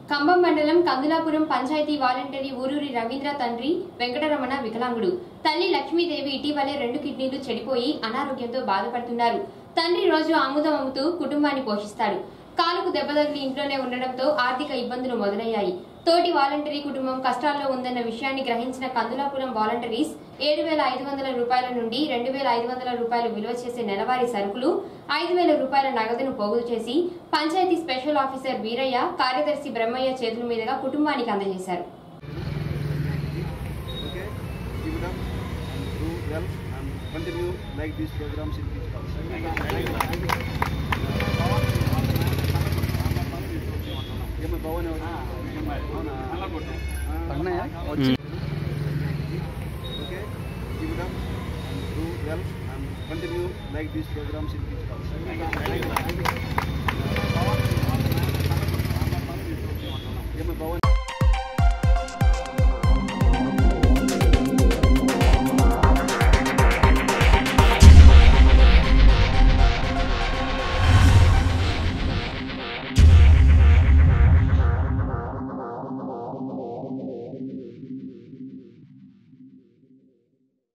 ఖమ్మం మండలం కందులాపురం పంచాయతీ వాలంటరీ ఊరూరి రవీంద్ర తండ్రి వెంకటరమణ వికలాంగుడు తల్లి లక్ష్మీదేవి ఇటీవలే రెండు కిడ్నీలు చెడిపోయి అనారోగ్యంతో బాధపడుతున్నారు తండ్రి రోజు ఆముదం అమ్ముతూ కుటుంబాన్ని పోషిస్తాడు కాలుకు దెబ్బ తగిలి ఇంట్లోనే ఉండడంతో ఆర్థిక ఇబ్బందులు మొదలయ్యాయి తోటి వాలంటరీ కుటుంబం కష్టాల్లో ఉందన్న విషయాన్ని గ్రహించిన కందులాపురం వాలంటరీస్ ఏడు వేల ఐదు వందల రూపాయల నుండి రెండు వేల ఐదు వందల రూపాయలు విలువ చేసే నెలవారీ సరుకులు ఐదు వేల రూపాయల నగదును పోగు చేసి పంచాయతీ స్పెషల్ ఆఫీసర్ వీరయ్య కార్యదర్శి బ్రహ్మయ్య చేతుల మీదుగా కుటుంబానికి అందజేశారు okay keep it up and do well and continue like these programs in future also ఏమో భవన్ అవునా okay keep it up and do well and continue like these programs in future also